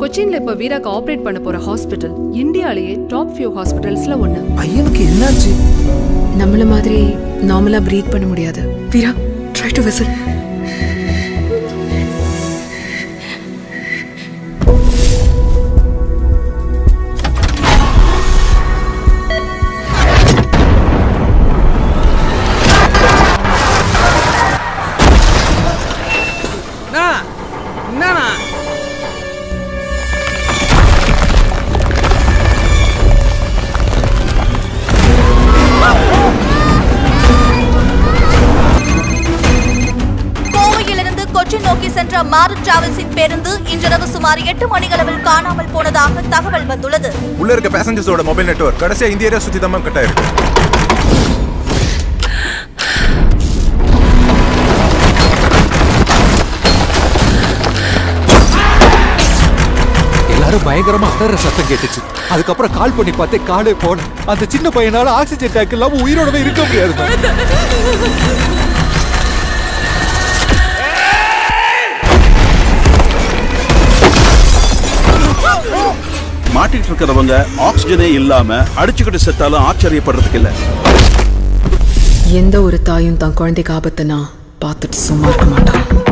கொச்சின்ல இப்ப வீராக்கு ஆபரேட் பண்ண போற ஹாஸ்பிட்டல் இந்தியாலேயே டாப் ஃபியூ ஹாஸ்பிட்டல்ஸ்ல ஒண்ணு பையனுக்கு என்னாச்சு நம்மள மாதிரி நார்மலா ப்ரீத் பண்ண முடியாது வீரா ட்ரை டு விசில் என்னண்ணா கோவையிலிருந்து கொச்சின் நோக்கி சென்ற மாரு டிராவல்ஸின் பேருந்து இன்றிரவு சுமார் எட்டு மணிகளவில் காணாமல் போனதாக தகவல் வந்துள்ளது உள்ள இருக்க பேசஞ்சர்ஸோட மொபைல் நெட்வொர்க் கடைசியா இந்த ஏரியா சுத்தி தான் கட் ஆயிருக்கு எல்லாரும் பயங்கரமா அலற சத்தம் கேட்டுச்சு அதுக்கப்புறம் கால் பண்ணி பார்த்தே காலே போன அந்த சின்ன பையனால ஆக்சிஜன் டேங்க் இல்லாம உயிரோடவே இருக்க முடியாது மேம். மாட்டிட்டு இருக்கிறவங்க ஆக்சிஜனே இல்லாம அடிச்சுக்கிட்டு செத்தாலும் ஆச்சரியப்படுறதுக்கு இல்ல எந்த ஒரு தாயும் தான் குழந்தைக்கு ஆபத்துனா பார்த்துட்டு சும்மா இருக்க மாட்டான்